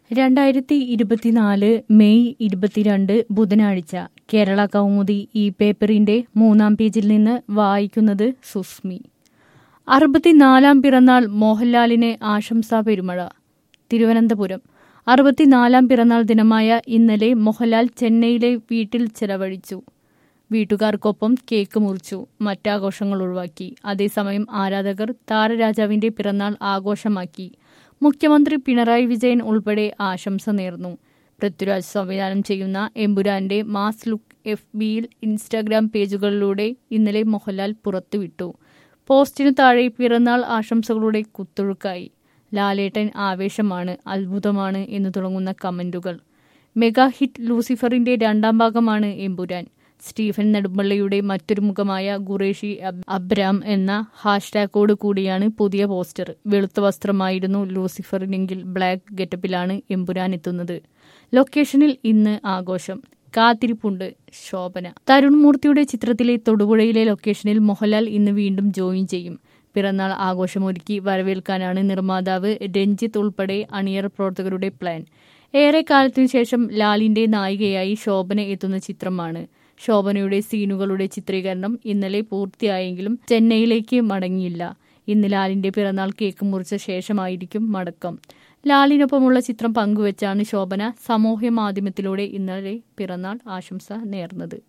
രണ്ടായിരത്തി ഇരുപത്തിനാല് മെയ് ഇരുപത്തിരണ്ട് ബുധനാഴ്ച കേരള കൗമുദി ഈ പേപ്പറിന്റെ മൂന്നാം പേജിൽ നിന്ന് വായിക്കുന്നത് സുസ്മി അറുപത്തിനാലാം പിറന്നാൾ മോഹൻലാലിന് ആശംസാ പെരുമഴ തിരുവനന്തപുരം അറുപത്തിനാലാം പിറന്നാൾ ദിനമായ ഇന്നലെ മോഹൻലാൽ ചെന്നൈയിലെ വീട്ടിൽ ചെലവഴിച്ചു വീട്ടുകാർക്കൊപ്പം കേക്ക് മുറിച്ചു മറ്റാഘോഷങ്ങൾ ഒഴിവാക്കി അതേസമയം ആരാധകർ താരരാജാവിന്റെ പിറന്നാൾ ആഘോഷമാക്കി മുഖ്യമന്ത്രി പിണറായി വിജയൻ ഉൾപ്പെടെ ആശംസ നേർന്നു പൃഥ്വിരാജ് സംവിധാനം ചെയ്യുന്ന എമ്പുരാന്റെ മാസ് ലുക്ക് എഫ് ബിയിൽ ഇൻസ്റ്റാഗ്രാം പേജുകളിലൂടെ ഇന്നലെ മോഹൻലാൽ പുറത്തുവിട്ടു പോസ്റ്റിനു താഴെ പിറന്നാൾ ആശംസകളുടെ കുത്തൊഴുക്കായി ലാലേട്ടൻ ആവേശമാണ് അത്ഭുതമാണ് എന്ന് തുടങ്ങുന്ന കമന്റുകൾ മെഗാ ഹിറ്റ് ലൂസിഫറിന്റെ രണ്ടാം ഭാഗമാണ് എമ്പുരാൻ സ്റ്റീഫൻ നെടുമ്പള്ളിയുടെ മറ്റൊരു മുഖമായ ഖുറേഷി അബ്രാം എന്ന ഹാഷ്ടാഗോട് കൂടിയാണ് പുതിയ പോസ്റ്റർ വെളുത്ത വസ്ത്രമായിരുന്നു ലൂസിഫറിനെങ്കിൽ ബ്ലാക്ക് ഗെറ്റപ്പിലാണ് എമ്പുരാൻ എത്തുന്നത് ലൊക്കേഷനിൽ ഇന്ന് ആഘോഷം കാത്തിരിപ്പുണ്ട് ശോഭന തരുൺ മൂർത്തിയുടെ ചിത്രത്തിലെ തൊടുപുഴയിലെ ലൊക്കേഷനിൽ മോഹൻലാൽ ഇന്ന് വീണ്ടും ജോയിൻ ചെയ്യും പിറന്നാൾ ആഘോഷമൊരുക്കി വരവേൽക്കാനാണ് നിർമ്മാതാവ് രഞ്ജിത്ത് ഉൾപ്പെടെ അണിയർ പ്രവർത്തകരുടെ പ്ലാൻ ഏറെ കാലത്തിനു ശേഷം ലാലിന്റെ നായികയായി ശോഭന എത്തുന്ന ചിത്രമാണ് ശോഭനയുടെ സീനുകളുടെ ചിത്രീകരണം ഇന്നലെ പൂർത്തിയായെങ്കിലും ചെന്നൈയിലേക്ക് മടങ്ങിയില്ല ഇന്ന് ലാലിന്റെ പിറന്നാൾ കേക്ക് മുറിച്ച ശേഷമായിരിക്കും മടക്കം ലാലിനൊപ്പമുള്ള ചിത്രം പങ്കുവച്ചാണ് ശോഭന സമൂഹ മാധ്യമത്തിലൂടെ ഇന്നലെ പിറന്നാൾ ആശംസ നേർന്നത്